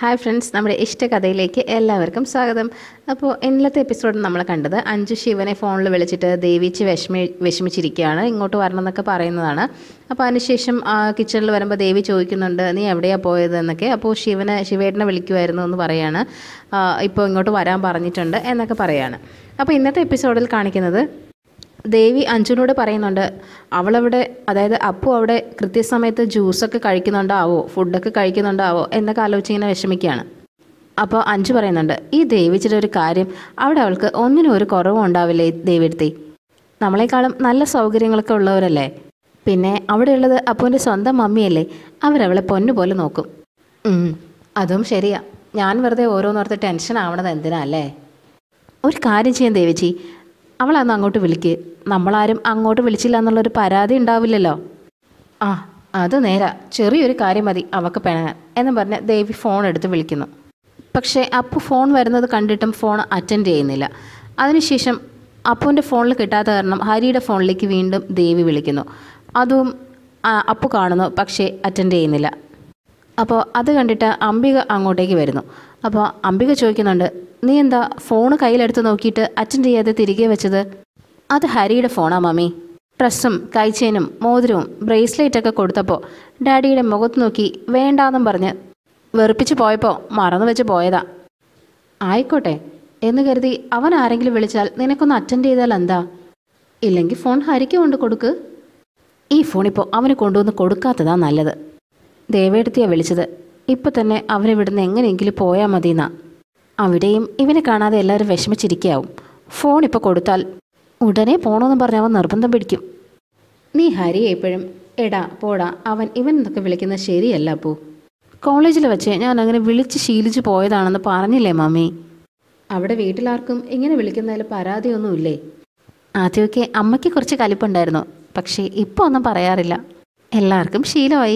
hi friends നമ്മുടെ ഇഷ്ട കഥയിലേക്ക് എല്ലാവർക്കും സ്വാഗതം അപ്പോൾ ഇന്നലത്തെ എപ്പിസോഡ് നമ്മൾ കണ്ടത് അഞ്ചു ശിവനെ ഫോണിൽ വിളിച്ചിട്ട് ദേവിച്ച് വിഷമി വിഷമിച്ചിരിക്കുകയാണ് ഇങ്ങോട്ട് വരണം എന്നൊക്കെ പറയുന്നതാണ് അപ്പോൾ അതിനുശേഷം ആ കിച്ചണിൽ വരുമ്പോൾ ദേവി ചോദിക്കുന്നുണ്ട് നീ എവിടെയാണ് പോയത് എന്നൊക്കെ അപ്പോൾ ശിവനെ ശിവേട്ടനെ വിളിക്കുമായിരുന്നു എന്ന് പറയാണ് ആ, ഇപ്പോൾ ഇങ്ങോട്ട് വരാൻ പറഞ്ഞിട്ടുണ്ട് എന്നൊക്കെ പറയാണ് അപ്പോൾ ഇന്നത്തെ എപ്പിസോഡിൽ കാണിക്കുന്നത് ദേവി അഞ്ജുനോട് പറയുന്നുണ്ട് അവളവിടെ അതായത് അപ്പു അവിടെ കൃത്യസമയത്ത് ജ്യൂസൊക്കെ കഴിക്കുന്നുണ്ടാവോ ഫുഡൊക്കെ കഴിക്കുന്നുണ്ടാവോ എന്നൊക്കെ ആലോചിച്ച് ഇങ്ങനെ വിഷമിക്കുകയാണ് അപ്പോൾ അഞ്ജു പറയുന്നുണ്ട് ഈ ദേവിച്ചിയുടെ ഒരു കാര്യം അവിടെ അവൾക്ക് ഒന്നിനും ഒരു കുറവും ഉണ്ടാവില്ലേ ദേവിയെടുത്തി നമ്മളെക്കാളും നല്ല സൗകര്യങ്ങളൊക്കെ ഉള്ളവരല്ലേ പിന്നെ അവിടെയുള്ളത് അപ്പുവിൻ്റെ സ്വന്തം മമ്മിയല്ലേ അവരവളെ പൊന്നുപോലെ നോക്കും ഉം, അതും ശരിയാ ഞാൻ വെറുതെ ഓരോന്നോർത്ത് ടെൻഷൻ ആവണത് എന്തിനാ അല്ലേ ഒരു കാര്യം ചെയ്യാൻ ദേവിച്ചി അവളന്ന് അങ്ങോട്ട് വിളിക്ക് നമ്മളാരും അങ്ങോട്ട് വിളിച്ചില്ല എന്നുള്ളൊരു പരാതി ഉണ്ടാവില്ലല്ലോ ആ അത് നേരാ ചെറിയൊരു കാര്യം മതി അവക്ക് പിണങ്ങാൻ എന്ന് പറഞ്ഞ് ദേവി ഫോൺ എടുത്ത് വിളിക്കുന്നു പക്ഷേ അപ്പു ഫോൺ വരുന്നത് കണ്ടിട്ടും ഫോൺ അറ്റൻഡ് ചെയ്യുന്നില്ല അതിനുശേഷം അപ്പുവിൻ്റെ ഫോണിൽ കിട്ടാത്ത കാരണം ഹരിയുടെ ഫോണിലേക്ക് വീണ്ടും ദേവി വിളിക്കുന്നു അതും ആ, അപ്പു കാണുന്നു പക്ഷേ അറ്റൻഡ് ചെയ്യുന്നില്ല അപ്പോൾ അത് കണ്ടിട്ട് അംബിക അങ്ങോട്ടേക്ക് വരുന്നു അപ്പോൾ അംബിക ചോദിക്കുന്നുണ്ട് നീ എന്താ ഫോൺ കയ്യിലെടുത്ത് നോക്കിയിട്ട് അറ്റൻഡ് ചെയ്യാതെ തിരികെ വെച്ചത് അത് ഹരിയുടെ ഫോണാ മമ്മി ഡ്രസ്സും കൈച്ചേനും മോതിരവും ബ്രേസ്ലെറ്റൊക്കെ കൊടുത്തപ്പോൾ ഡാഡിയുടെ മുഖത്ത് നോക്കി വേണ്ടാന്നും പറഞ്ഞ് വെറുപ്പിച്ച് പോയപ്പോൾ മറന്നു വെച്ച് പോയതാ ആയിക്കോട്ടെ എന്ന് കരുതി അവൻ ആരെങ്കിലും വിളിച്ചാൽ നിനക്കൊന്ന് അറ്റൻഡ് ചെയ്താൽ എന്താ ഇല്ലെങ്കിൽ ഫോൺ ഹരിക്ക് കൊണ്ട് കൊടുക്ക് ഈ ഫോണിപ്പോൾ അവന് കൊണ്ടുവന്ന് കൊടുക്കാത്തതാ നല്ലത് ദേവേടത്തിയാണ് വിളിച്ചത് ഇപ്പം തന്നെ അവനിവിടുന്ന് എങ്ങനെയെങ്കിലും പോയാൽ മതിയെന്നാ അവിടെയും ഇവനെ കാണാതെ എല്ലാവരും വിഷമിച്ചിരിക്കാവും ഫോൺ ഇപ്പോൾ കൊടുത്താൽ ഉടനെ പോണമെന്ന് പറഞ്ഞ് അവൻ നിർബന്ധം പിടിക്കും നീ ഹരി എപ്പോഴും എടാ പോടാ അവൻ ഇവൻ എന്നൊക്കെ വിളിക്കുന്നത് ശരിയല്ല അപ്പൂ കോളേജിൽ വെച്ച് ഞാൻ അങ്ങനെ വിളിച്ച് ശീലിച്ച് പോയതാണെന്ന് പറഞ്ഞില്ലേ മമ്മി അവിടെ വീട്ടിലാർക്കും ഇങ്ങനെ വിളിക്കുന്നതിൽ പരാതിയൊന്നുമില്ലേ ആദ്യമൊക്കെ അമ്മയ്ക്ക് കുറച്ച് കലിപ്പുണ്ടായിരുന്നു പക്ഷേ ഇപ്പോൾ ഒന്നും പറയാറില്ല എല്ലാവർക്കും ശീലമായി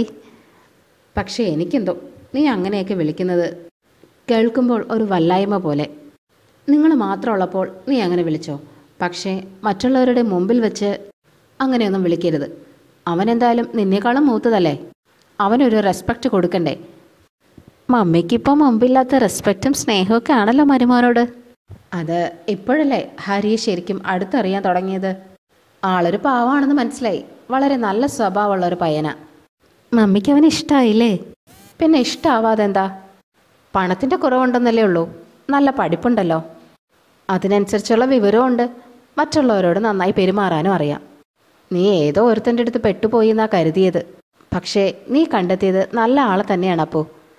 പക്ഷേ എനിക്കെന്തോ നീ അങ്ങനെയൊക്കെ വിളിക്കുന്നത് കേൾക്കുമ്പോൾ ഒരു വല്ലായ്മ പോലെ നിങ്ങൾ മാത്രമുള്ളപ്പോൾ നീ അങ്ങനെ വിളിച്ചോ പക്ഷേ മറ്റുള്ളവരുടെ മുമ്പിൽ വെച്ച് അങ്ങനെയൊന്നും വിളിക്കരുത് അവനെന്തായാലും നിന്നേക്കാളും മൂത്തതല്ലേ അവനൊരു റെസ്പെക്റ്റ് കൊടുക്കണ്ടേ മമ്മിക്കിപ്പോൾ മുമ്പില്ലാത്ത റെസ്പെക്റ്റും സ്നേഹമൊക്കെ ആണല്ലോ മരുമോനോട് അത് ഇപ്പോഴല്ലേ ഹരിയെ ശരിക്കും അടുത്തറിയാൻ തുടങ്ങിയത് ആളൊരു പാവാണെന്ന് മനസ്സിലായി വളരെ നല്ല സ്വഭാവമുള്ള ഒരു പയ്യനാ മമ്മിക്ക് അവനെ ഇഷ്ടമായില്ലേ പിന്നെ ഇഷ്ടമാവാതെ എന്താ പണത്തിൻ്റെ കുറവുണ്ടെന്നല്ലേ ഉള്ളൂ നല്ല പഠിപ്പുണ്ടല്ലോ അതിനനുസരിച്ചുള്ള വിവരമുണ്ട് മറ്റുള്ളവരോട് നന്നായി പെരുമാറാനും അറിയാം നീ ഏതോ ഒരുത്തൻ്റെ അടുത്ത് പെട്ടുപോയി എന്നാ കരുതിയത് പക്ഷേ നീ കണ്ടെത്തിയത് നല്ല ആളെ തന്നെയാണ് അപ്പോൾ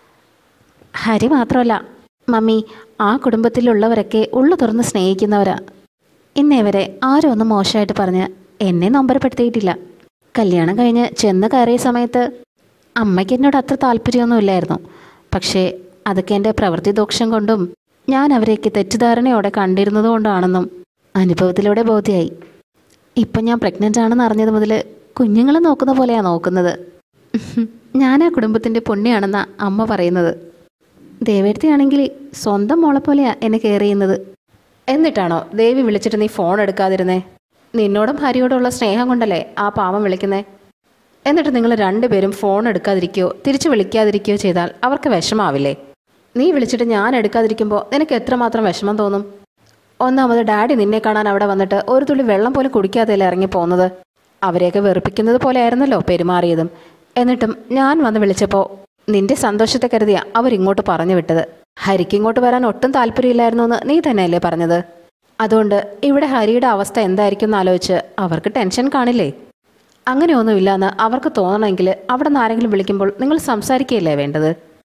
ഹരി മാത്രമല്ല മമ്മി ആ കുടുംബത്തിലുള്ളവരൊക്കെ ഉള്ളു തുറന്ന് സ്നേഹിക്കുന്നവരാ ഇന്നേ വരെ ആരും ഒന്നും മോശമായിട്ട് പറഞ്ഞ് എന്നെ നൊമ്പരപ്പെടുത്തിയിട്ടില്ല കല്യാണം കഴിഞ്ഞ് ചെന്ന് കയറിയ സമയത്ത് അമ്മയ്ക്ക് എന്നോട് അത്ര താല്പര്യമൊന്നുമില്ലായിരുന്നു പക്ഷേ അതൊക്കെ എൻ്റെ പ്രവൃത്തി ദോഷം കൊണ്ടും ഞാൻ അവരെയൊക്കെ തെറ്റിദ്ധാരണയോടെ കണ്ടിരുന്നത് കൊണ്ടാണെന്നും അനുഭവത്തിലൂടെ ബോധ്യമായി ഇപ്പം ഞാൻ പ്രഗ്നൻ്റ് ആണെന്ന് അറിഞ്ഞത് മുതൽ കുഞ്ഞുങ്ങളെ നോക്കുന്ന പോലെയാണ് നോക്കുന്നത് ഞാൻ ആ കുടുംബത്തിൻ്റെ പുണ്യാണെന്നാ അമ്മ പറയുന്നത് ദേവേടത്തിയാണെങ്കിൽ സ്വന്തം മോളെ പോലെയാ എന്നെ കെയർ ചെയ്യുന്നത് എന്നിട്ടാണോ ദേവി വിളിച്ചിട്ട് നീ ഫോൺ എടുക്കാതിരുന്നേ നിന്നോടും ഹരിയോടുള്ള സ്നേഹം കൊണ്ടല്ലേ ആ പാവം വിളിക്കുന്നേ എന്നിട്ട് നിങ്ങൾ രണ്ടുപേരും ഫോൺ എടുക്കാതിരിക്കുകയോ തിരിച്ചു വിളിക്കാതിരിക്കുകയോ ചെയ്താൽ അവർക്ക് വിഷമാവില്ലേ നീ വിളിച്ചിട്ട് ഞാൻ എടുക്കാതിരിക്കുമ്പോൾ നിനക്ക് എത്രമാത്രം വിഷമം തോന്നും ഒന്നാമത് ഡാഡി നിന്നെ കാണാൻ അവിടെ വന്നിട്ട് ഒരു തുള്ളി വെള്ളം പോലും കുടിക്കാതെയല്ലേ ഇറങ്ങി പോകുന്നത് അവരെയൊക്കെ വെറുപ്പിക്കുന്നത് പോലെ ആയിരുന്നല്ലോ പെരുമാറിയതും എന്നിട്ടും ഞാൻ വന്ന് വിളിച്ചപ്പോൾ നിന്റെ സന്തോഷത്തെ കരുതിയാ അവരിങ്ങോട്ട് പറഞ്ഞു വിട്ടത് ഹരിക്ക് ഇങ്ങോട്ട് വരാൻ ഒട്ടും താല്പര്യമില്ലായിരുന്നു എന്ന് നീ തന്നെയല്ലേ പറഞ്ഞത് അതുകൊണ്ട് ഇവിടെ ഹരിയുടെ അവസ്ഥ എന്തായിരിക്കും എന്ന് ആലോചിച്ച് അവർക്ക് ടെൻഷൻ കാണില്ലേ അങ്ങനെയൊന്നുമില്ല എന്ന് അവർക്ക് തോന്നണമെങ്കിൽ അവിടെ നിന്ന് ആരെങ്കിലും വിളിക്കുമ്പോൾ നിങ്ങൾ സംസാരിക്കുകയല്ലേ വേണ്ടത്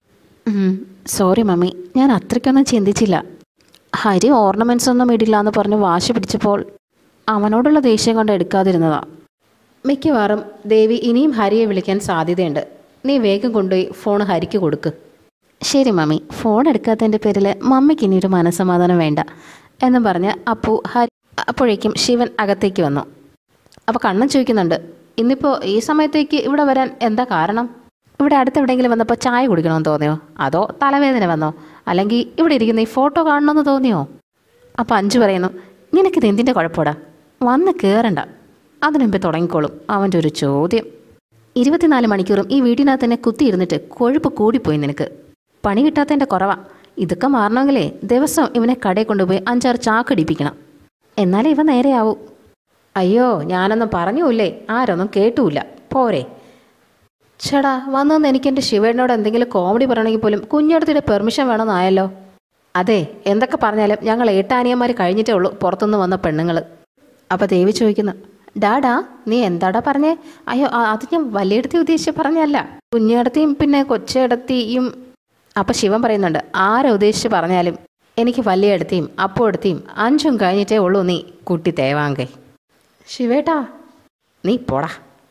സോറി മമ്മി ഞാൻ അത്രയ്ക്കൊന്നും ചിന്തിച്ചില്ല ഹരി ഓർണമെൻറ്റ്സ് ഒന്നും ഇടില്ല എന്ന് പറഞ്ഞ് വാശി പിടിച്ചപ്പോൾ അവനോടുള്ള ദേഷ്യം കൊണ്ട് എടുക്കാതിരുന്നതാ മിക്കവാറും ദേവി ഇനിയും ഹരിയെ വിളിക്കാൻ സാധ്യതയുണ്ട് നീ വേഗം കൊണ്ടുപോയി ഫോൺ ഹരിക്ക് കൊടുക്ക് ശരി മമ്മി ഫോൺ എടുക്കാത്തതിൻ്റെ പേരിൽ മമ്മിക്ക് ഇനി ഒരു മനസ്സമാധാനം വേണ്ട എന്നും പറഞ്ഞ് അപ്പു ഹരി അപ്പോഴേക്കും ശിവൻ അകത്തേക്ക് വന്നു അപ്പോൾ കണ്ണൻ ചോദിക്കുന്നുണ്ട് ഇന്നിപ്പോൾ ഈ സമയത്തേക്ക് ഇവിടെ വരാൻ എന്താ കാരണം ഇവിടെ അടുത്തെവിടെയെങ്കിലും വന്നപ്പോൾ ചായ കുടിക്കണമെന്ന് തോന്നിയോ അതോ തലവേദന വന്നോ അല്ലെങ്കിൽ ഇവിടെ ഇരിക്കുന്ന ഈ ഫോട്ടോ കാണണമെന്ന് തോന്നിയോ അപ്പോൾ അഞ്ചു പറയുന്നു നിനക്കിത് എന്തിൻ്റെ കുഴപ്പമാടാ വന്ന് കയറണ്ട അതിനു മുമ്പേ തുടങ്ങിക്കോളും അവൻ്റെ ഒരു ചോദ്യം ഇരുപത്തിനാല് മണിക്കൂറും ഈ വീട്ടിനകത്ത് തന്നെ കുത്തിയിരുന്നിട്ട് കൊഴുപ്പ് കൂടിപ്പോയി നിനക്ക് പണി കിട്ടാത്തതിൻ്റെ കുറവാ ഇതൊക്കെ മാറണമെങ്കിലേ ദിവസം ഇവനെ കടയിൽ കൊണ്ടുപോയി അഞ്ചാറ് ചാക്കടിപ്പിക്കണം എന്നാലേ ഇവ നേരെയാവൂ അയ്യോ ഞാനൊന്നും പറഞ്ഞൂല്ലേ ആരൊന്നും കേട്ടുമില്ല പോരെ ചേടാ വന്നെന്ന് എനിക്ക് എൻ്റെ ശിവേട്ടനോട് എന്തെങ്കിലും കോമഡി പറയണമെങ്കിൽ പോലും കുഞ്ഞടുത്തിയുടെ പെർമിഷൻ വേണമെന്നായല്ലോ അതെ എന്തൊക്കെ പറഞ്ഞാലും ഞങ്ങൾ ഏട്ടാനിയന്മാർ കഴിഞ്ഞിട്ടേ ഉള്ളൂ പുറത്തുനിന്ന് വന്ന പെണ്ണുങ്ങൾ അപ്പോൾ ദേവി ചോദിക്കുന്നു ഡാഡാ നീ എന്താടാ പറഞ്ഞേ അയ്യോ ആ, അത് ഞാൻ വലിയടത്തി ഉദ്ദേശിച്ച് പറഞ്ഞല്ല കുഞ്ഞിടത്തിയും പിന്നെ കൊച്ചിടത്തിയും അപ്പം ശിവൻ പറയുന്നുണ്ട് ആരെ ഉദ്ദേശിച്ച് പറഞ്ഞാലും എനിക്ക് വലിയടത്തിയും അപ്പോഴത്തെയും അഞ്ചും കഴിഞ്ഞിട്ടേ ഉള്ളൂ നീ കുട്ടി തേവാങ്കേ ശിവേട്ടാ നീ പോടാ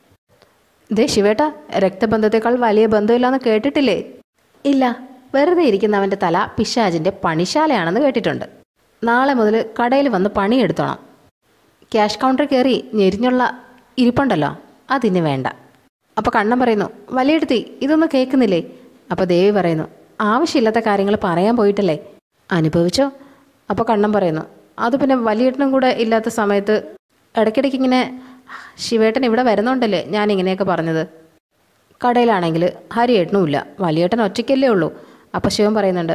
ദേ ശിവേട്ട രക്തബന്ധത്തെക്കാൾ വലിയ ബന്ധമില്ലാന്ന് കേട്ടിട്ടില്ലേ ഇല്ല വെറുതെ ഇരിക്കുന്നവൻ്റെ തല പിശാജിൻ്റെ പണിശാലയാണെന്ന് കേട്ടിട്ടുണ്ട് നാളെ മുതൽ കടയിൽ വന്ന് പണിയെടുത്തോണം ക്യാഷ് കൗണ്ടർ കയറി ഞെരിഞ്ഞുള്ള ഇരിപ്പുണ്ടല്ലോ അതിന് വേണ്ട അപ്പോൾ കണ്ണൻ പറയുന്നു വലിയെടുത്തി ഇതൊന്നും കേൾക്കുന്നില്ലേ അപ്പോൾ ദേവി പറയുന്നു ആവശ്യമില്ലാത്ത കാര്യങ്ങൾ പറയാൻ പോയിട്ടല്ലേ അനുഭവിച്ചോ അപ്പോൾ കണ്ണൻ പറയുന്നു അത് പിന്നെ വലിയേട്ടനും കൂടെ ഇല്ലാത്ത സമയത്ത് ഇടയ്ക്കിടയ്ക്ക് ഇങ്ങനെ ശിവേട്ടൻ ഇവിടെ വരുന്നുണ്ടല്ലേ ഞാൻ ഇങ്ങനെയൊക്കെ പറഞ്ഞത് കടയിലാണെങ്കിൽ ഹരിയേട്ടനും ഇല്ല വലിയേട്ടൻ ഒറ്റയ്ക്കല്ലേ ഉള്ളൂ അപ്പോൾ ശിവൻ പറയുന്നുണ്ട്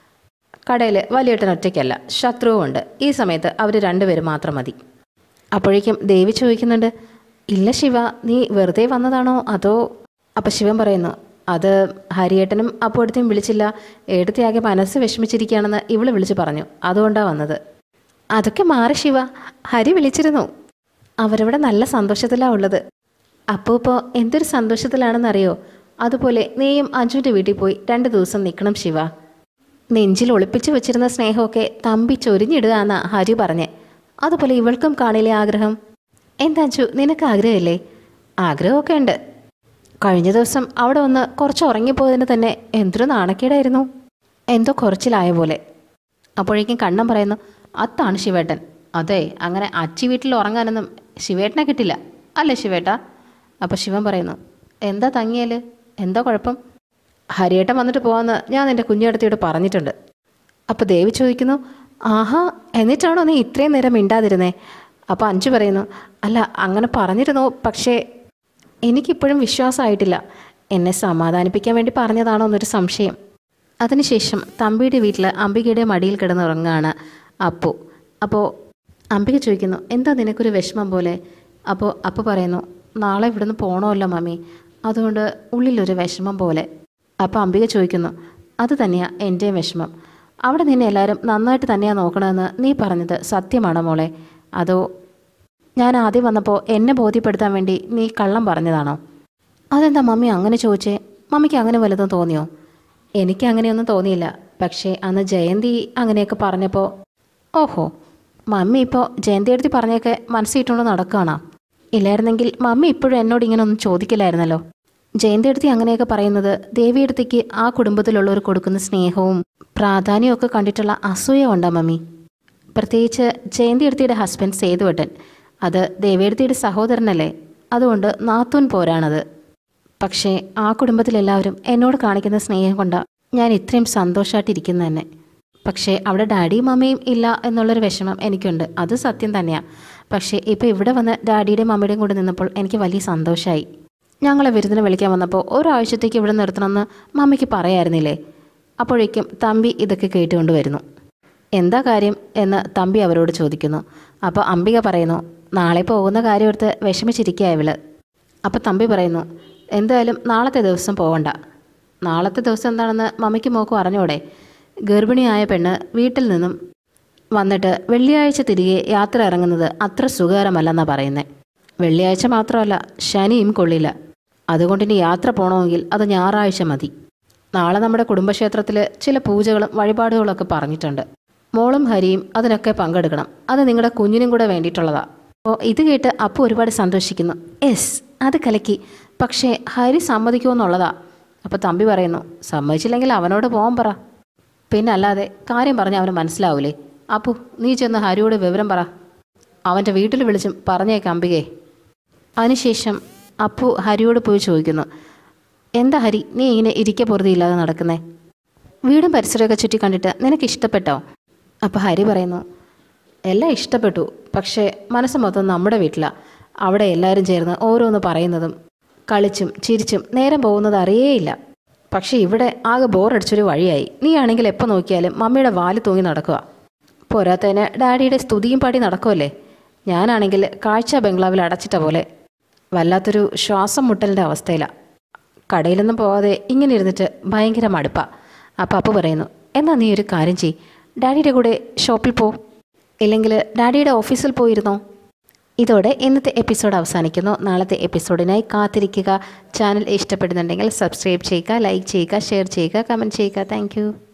കടയിൽ വലിയേട്ടൻ ഒറ്റയ്ക്കല്ല ശത്രുവുമുണ്ട് ഈ സമയത്ത് അവർ രണ്ടുപേരും മാത്രം മതി അപ്പോഴേക്കും ദേവി ചോദിക്കുന്നുണ്ട് ഇല്ല ശിവ നീ വെറുതെ വന്നതാണോ അതോ അപ്പം ശിവൻ പറയുന്നു അത് ഹരിയേട്ടനും അപ്പോഴത്തേയും വിളിച്ചില്ല ഏടത്തിയാകെ മനസ്സ് വിഷമിച്ചിരിക്കുകയാണെന്ന് ഇവള് വിളിച്ച് പറഞ്ഞു അതുകൊണ്ടാണ് വന്നത് അതൊക്കെ മാറി ശിവ ഹരി വിളിച്ചിരുന്നു അവരവിടെ നല്ല സന്തോഷത്തിലാണ് ഉള്ളത് അപ്പോൾ ഇപ്പോൾ എന്തൊരു സന്തോഷത്തിലാണെന്നറിയോ അതുപോലെ നീയും അഞ്ജുവിൻ്റെ വീട്ടിൽ പോയി രണ്ട് ദിവസം നിൽക്കണം ശിവ നെഞ്ചിൽ ഒളിപ്പിച്ചു വെച്ചിരുന്ന സ്നേഹമൊക്കെ തമ്പി ചൊരിഞ്ഞിടുക എന്നാ ഹരി പറഞ്ഞേ അതുപോലെ ഇവൾക്കും കാണില്ലേ ആഗ്രഹം എന്താ അഞ്ജു നിനക്ക് ആഗ്രഹമില്ലേ ആഗ്രഹമൊക്കെ ഉണ്ട് കഴിഞ്ഞ ദിവസം അവിടെ വന്ന് കുറച്ച് ഉറങ്ങിപ്പോയതിന് തന്നെ എന്തൊരു നാണക്കേടായിരുന്നു എന്തോ കുറച്ചിലായ പോലെ അപ്പോഴേക്കും കണ്ണൻ പറയുന്നു അതാണ് ശിവേട്ടൻ അതെ അങ്ങനെ അച്ചി വീട്ടിൽ ഉറങ്ങാനൊന്നും ശിവേട്ടനെ കിട്ടില്ല അല്ലേ ശിവേട്ട അപ്പോൾ ശിവൻ പറയുന്നു എന്താ തങ്ങിയാൽ എന്താ കുഴപ്പം ഹരിയേട്ടൻ വന്നിട്ട് പോകാമെന്ന് ഞാൻ എൻ്റെ കുഞ്ഞിടത്തിയോട് പറഞ്ഞിട്ടുണ്ട് അപ്പോൾ ദേവി ചോദിക്കുന്നു ആഹാ എന്നിട്ടാണോ നീ ഇത്രയും നേരം മിണ്ടാതിരുന്നേ അപ്പോൾ അഞ്ചു പറയുന്നു അല്ല അങ്ങനെ പറഞ്ഞിരുന്നു പക്ഷേ എനിക്കിപ്പോഴും വിശ്വാസമായിട്ടില്ല എന്നെ സമാധാനിപ്പിക്കാൻ വേണ്ടി പറഞ്ഞതാണോ എന്നൊരു സംശയം അതിനുശേഷം തമ്പിയുടെ വീട്ടിൽ അംബികയുടെ മടിയിൽ കിടന്നുറങ്ങുകയാണ് അപ്പു അപ്പോൾ അംബിക ചോദിക്കുന്നു എന്താ നിനക്കൊരു വിഷമം പോലെ അപ്പോൾ അപ്പു പറയുന്നു നാളെ ഇവിടുന്ന് പോകണമല്ലോ മമ്മി അതുകൊണ്ട് ഉള്ളിലൊരു വിഷമം പോലെ അപ്പോൾ അംബിക ചോദിക്കുന്നു അത് തന്നെയാ എൻ്റെയും വിഷമം അവിടെ നിന്നെ എല്ലാവരും നന്നായിട്ട് തന്നെയാണ് നോക്കണമെന്ന് നീ പറഞ്ഞത് സത്യമാണോ മോളെ അതോ ഞാൻ ആദ്യം വന്നപ്പോൾ എന്നെ ബോധ്യപ്പെടുത്താൻ വേണ്ടി നീ കള്ളം പറഞ്ഞതാണോ അതെന്താ മമ്മി അങ്ങനെ ചോദിച്ചേ മമ്മിക്ക് അങ്ങനെ വലുതും തോന്നിയോ എനിക്ക് അങ്ങനെയൊന്നും തോന്നിയില്ല പക്ഷേ അന്ന് ജയന്തി അങ്ങനെയൊക്കെ പറഞ്ഞപ്പോൾ ഓഹോ മമ്മി ഇപ്പോൾ ജയന്തി എടുത്ത് പറഞ്ഞൊക്കെ മനസ്സിട്ടുകൊണ്ട് നടക്കുകയാണോ ഇല്ലായിരുന്നെങ്കിൽ മമ്മി ഇപ്പോഴും എന്നോട് ഇങ്ങനെ ഒന്നും ചോദിക്കില്ലായിരുന്നല്ലോ ജയന്തി എടുത്തി അങ്ങനെയൊക്കെ പറയുന്നത് ദേവിയെടുത്തേക്ക് ആ കുടുംബത്തിലുള്ളവർ കൊടുക്കുന്ന സ്നേഹവും പ്രാധാന്യവും ഒക്കെ കണ്ടിട്ടുള്ള അസൂയ കൊണ്ടാ മമ്മി പ്രത്യേകിച്ച് ജയന്തി എടുത്തിയുടെ ഹസ്ബൻഡ് സേതുവട്ടൻ അത് ദേവിയെടുത്തിയുടെ സഹോദരനല്ലേ അതുകൊണ്ട് നാത്തൂൻ പോരാണത് പക്ഷേ ആ കുടുംബത്തിലെല്ലാവരും എന്നോട് കാണിക്കുന്ന സ്നേഹം കൊണ്ടാണ് ഞാൻ ഇത്രയും സന്തോഷമായിട്ടിരിക്കുന്നത് തന്നെ പക്ഷേ അവിടെ ഡാഡിയും മമ്മയും ഇല്ല എന്നുള്ളൊരു വിഷമം എനിക്കുണ്ട് അത് സത്യം തന്നെയാണ് പക്ഷേ ഇപ്പോൾ ഇവിടെ വന്ന് ഡാഡിയുടെയും മമ്മിയുടെയും കൂടെ നിന്നപ്പോൾ എനിക്ക് വലിയ സന്തോഷമായി ഞങ്ങളെ വിരുന്നിന് വിളിക്കാൻ വന്നപ്പോൾ ഒരാഴ്ചത്തേക്ക് ഇവിടെ നിർത്തണമെന്ന് മമ്മിക്ക് പറയായിരുന്നില്ലേ അപ്പോഴേക്കും തമ്പി ഇതൊക്കെ കേട്ടുകൊണ്ട് വരുന്നു എന്താ കാര്യം എന്ന് തമ്പി അവരോട് ചോദിക്കുന്നു അപ്പോൾ അംബിക പറയുന്നു നാളെ പോകുന്ന കാര്യം ഓർത്ത് വിഷമിച്ചിരിക്കുക ഇവള് അപ്പോൾ തമ്പി പറയുന്നു എന്തായാലും നാളത്തെ ദിവസം പോകണ്ട നാളത്തെ ദിവസം എന്താണെന്ന് മമ്മിക്ക് മോക്കും അറിഞ്ഞൂടെ ഗർഭിണിയായ പെണ്ണ് വീട്ടിൽ നിന്നും വന്നിട്ട് വെള്ളിയാഴ്ച തിരികെ യാത്ര ഇറങ്ങുന്നത് അത്ര സുഖകരമല്ലെന്നാണ് പറയുന്നത് വെള്ളിയാഴ്ച മാത്രമല്ല ശനിയും കൊള്ളില്ല അതുകൊണ്ട് ഇനി യാത്ര പോകണമെങ്കിൽ അത് ഞായറാഴ്ച മതി നാളെ നമ്മുടെ കുടുംബക്ഷേത്രത്തിൽ ചില പൂജകളും വഴിപാടുകളൊക്കെ പറഞ്ഞിട്ടുണ്ട് മോളും ഹരിയും അതിനൊക്കെ പങ്കെടുക്കണം അത് നിങ്ങളുടെ കുഞ്ഞിനും കൂടെ വേണ്ടിയിട്ടുള്ളതാ അപ്പോൾ ഇത് കേട്ട് അപ്പു ഒരുപാട് സന്തോഷിക്കുന്നു യെസ് അത് കലക്കി പക്ഷേ ഹരി സമ്മതിക്കുമെന്നുള്ളതാ അപ്പോൾ തമ്പി പറയുന്നു സമ്മതിച്ചില്ലെങ്കിൽ അവനോട് പോകാൻ പറ പിന്നെ അല്ലാതെ കാര്യം പറഞ്ഞ് അവന് മനസ്സിലാവൂലേ അപ്പു നീ ചെന്ന് ഹരിയോട് വിവരം പറ അവൻ്റെ വീട്ടിൽ വിളിച്ചും പറഞ്ഞേക്ക് അംബികേ അതിനുശേഷം അപ്പു ഹരിയോട് പോയി ചോദിക്കുന്നു എന്താ ഹരി നീ ഇങ്ങനെ ഇരിക്കെ പൊറുതിയില്ലാതെ നടക്കുന്നേ വീടും പരിസരമൊക്കെ ചുറ്റി കണ്ടിട്ട് നിനക്ക് ഇഷ്ടപ്പെട്ടോ അപ്പോൾ ഹരി പറയുന്നു എല്ലാം ഇഷ്ടപ്പെട്ടു പക്ഷേ മനസ്സ് മൊത്തം നമ്മുടെ വീട്ടിലാണ് അവിടെ എല്ലാവരും ചേർന്ന് ഓരോന്ന് പറയുന്നതും കളിച്ചും ചിരിച്ചും നേരം പോകുന്നത് അറിയേയില്ല പക്ഷേ ഇവിടെ ആകെ ബോറടിച്ചൊരു വഴിയായി നീ ആണെങ്കിൽ എപ്പോൾ നോക്കിയാലും മമ്മിയുടെ വാല് തൂങ്ങി നടക്കുക പോരാത്തതിന് ഡാഡിയുടെ സ്തുതിയും പാടി നടക്കുമല്ലേ ഞാനാണെങ്കിൽ കാഴ്ച ബംഗ്ലാവിൽ അടച്ചിട്ട പോലെ വല്ലാത്തൊരു ശ്വാസം മുട്ടലിൻ്റെ അവസ്ഥയിലാണ് കടയിലൊന്നും പോവാതെ ഇങ്ങനെ ഇരുന്നിട്ട് ഭയങ്കര മടുപ്പാ അപ്പം അപ്പു പറയുന്നു എന്നാൽ നീ ഒരു കാര്യം ചെയ് ഡാഡിയുടെ കൂടെ ഷോപ്പിൽ പോ ഇല്ലെങ്കിൽ ഡാഡിയുടെ ഓഫീസിൽ പോയിരുന്നോ ഇതോടെ ഇന്നത്തെ എപ്പിസോഡ് അവസാനിക്കുന്നു നാളത്തെ എപ്പിസോഡിനായി കാത്തിരിക്കുക ചാനൽ ഇഷ്ടപ്പെടുന്നുണ്ടെങ്കിൽ സബ്സ്ക്രൈബ് ചെയ്യുക ലൈക്ക് ചെയ്യുക ഷെയർ ചെയ്യുക കമൻറ്റ് ചെയ്യുക താങ്ക്